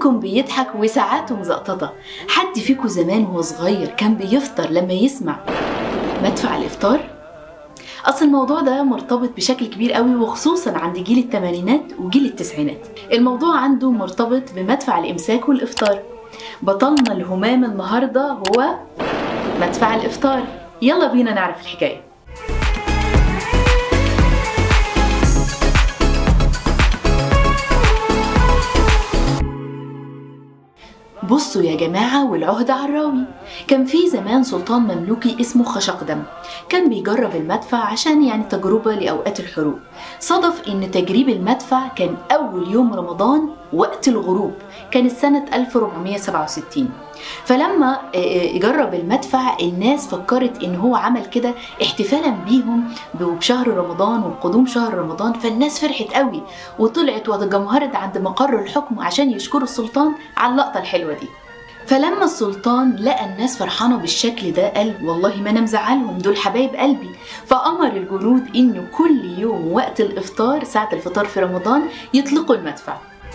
منكم بيضحك وساعاته مزقططة حد فيكم زمان وهو صغير كان بيفطر لما يسمع مدفع الإفطار؟ أصل الموضوع ده مرتبط بشكل كبير قوي وخصوصا عند جيل الثمانينات وجيل التسعينات الموضوع عنده مرتبط بمدفع الإمساك والإفطار بطلنا الهمام النهاردة هو مدفع الإفطار يلا بينا نعرف الحكاية بصوا يا جماعة والعهد عراوي كان في زمان سلطان مملوكي اسمه خشقدم كان بيجرب المدفع عشان يعني تجربة لأوقات الحروب صدف إن تجريب المدفع كان أول يوم رمضان وقت الغروب كانت سنة 1467 فلما جرب المدفع الناس فكرت ان هو عمل كده احتفالا بيهم بشهر رمضان وقدوم شهر رمضان فالناس فرحت قوي وطلعت وتجمهرت عند مقر الحكم عشان يشكروا السلطان على اللقطة الحلوة دي فلما السلطان لقى الناس فرحانة بالشكل ده قال والله ما انا مزعلهم دول حبايب قلبي فأمر الجنود انه كل يوم وقت الافطار ساعة الفطار في رمضان يطلقوا المدفع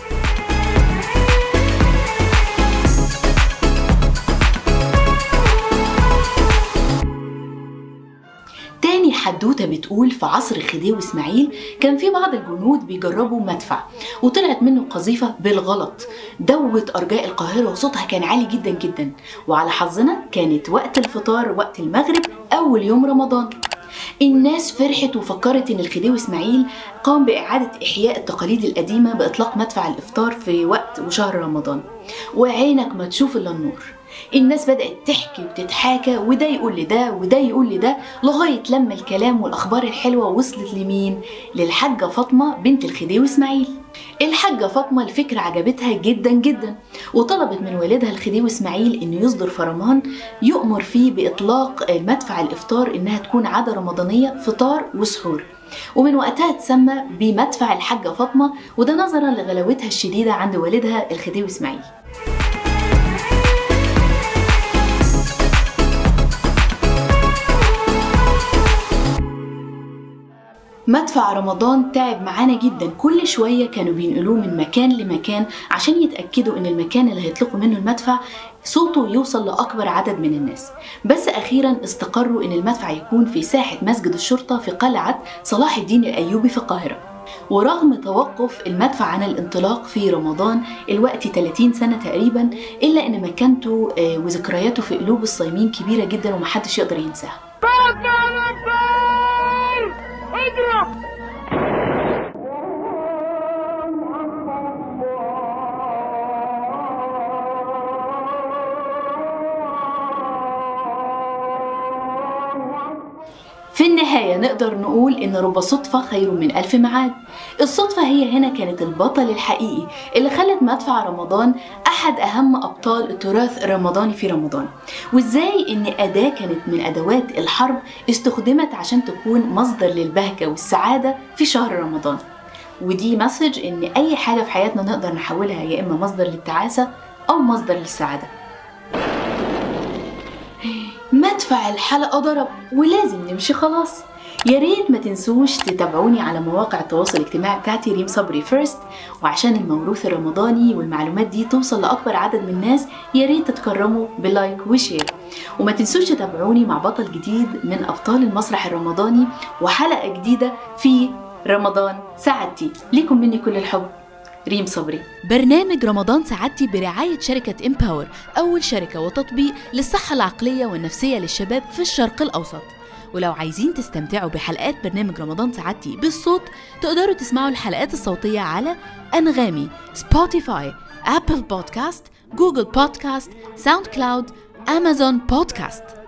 تاني حدوتة بتقول في عصر خديوي اسماعيل كان في بعض الجنود بيجربوا مدفع وطلعت منه قذيفة بالغلط دوت أرجاء القاهرة وصوتها كان عالي جدا جدا وعلى حظنا كانت وقت الفطار وقت المغرب أول يوم رمضان الناس فرحت وفكرت ان الخديوي اسماعيل قام باعاده احياء التقاليد القديمه باطلاق مدفع الافطار في وقت وشهر رمضان وعينك ما تشوف الا النور الناس بدأت تحكي وتتحاكى وده يقول لده وده يقول لده لغاية لما الكلام والأخبار الحلوة وصلت لمين؟ للحاجة فاطمة بنت الخديوي إسماعيل الحاجة فاطمة الفكرة عجبتها جدا جدا وطلبت من والدها الخديوي إسماعيل إنه يصدر فرمان يؤمر فيه بإطلاق مدفع الإفطار إنها تكون عادة رمضانية فطار وسحور ومن وقتها تسمى بمدفع الحاجة فاطمة وده نظرا لغلاوتها الشديدة عند والدها الخديوي إسماعيل مدفع رمضان تعب معانا جدا كل شوية كانوا بينقلوه من مكان لمكان عشان يتأكدوا ان المكان اللي هيطلقوا منه المدفع صوته يوصل لأكبر عدد من الناس بس أخيرا استقروا ان المدفع يكون في ساحة مسجد الشرطة في قلعة صلاح الدين الأيوبي في القاهرة ورغم توقف المدفع عن الانطلاق في رمضان الوقت 30 سنة تقريبا إلا أن مكانته وذكرياته في قلوب الصايمين كبيرة جدا ومحدش يقدر ينساها في النهاية نقدر نقول إن رب صدفة خير من ألف معاد الصدفة هي هنا كانت البطل الحقيقي اللي خلت مدفع رمضان أحد أهم أبطال التراث الرمضاني في رمضان وإزاي إن أداة كانت من أدوات الحرب استخدمت عشان تكون مصدر للبهجة والسعادة في شهر رمضان ودي مسج إن أي حاجة في حياتنا نقدر نحولها يا إما مصدر للتعاسة أو مصدر للسعادة مدفع الحلقة ضرب ولازم نمشي خلاص يا ريت ما تنسوش تتابعوني على مواقع التواصل الاجتماعي بتاعتي ريم صبري فيرست وعشان الموروث الرمضاني والمعلومات دي توصل لأكبر عدد من الناس يا ريت تتكرموا بلايك وشير وما تنسوش تتابعوني مع بطل جديد من أبطال المسرح الرمضاني وحلقة جديدة في رمضان سعادتي ليكم مني كل الحب ريم صبري برنامج رمضان سعادتي برعاية شركة إمباور أول شركة وتطبيق للصحة العقلية والنفسية للشباب في الشرق الأوسط ولو عايزين تستمتعوا بحلقات برنامج رمضان سعادتي بالصوت تقدروا تسمعوا الحلقات الصوتية على أنغامي سبوتيفاي أبل بودكاست جوجل بودكاست ساوند كلاود أمازون بودكاست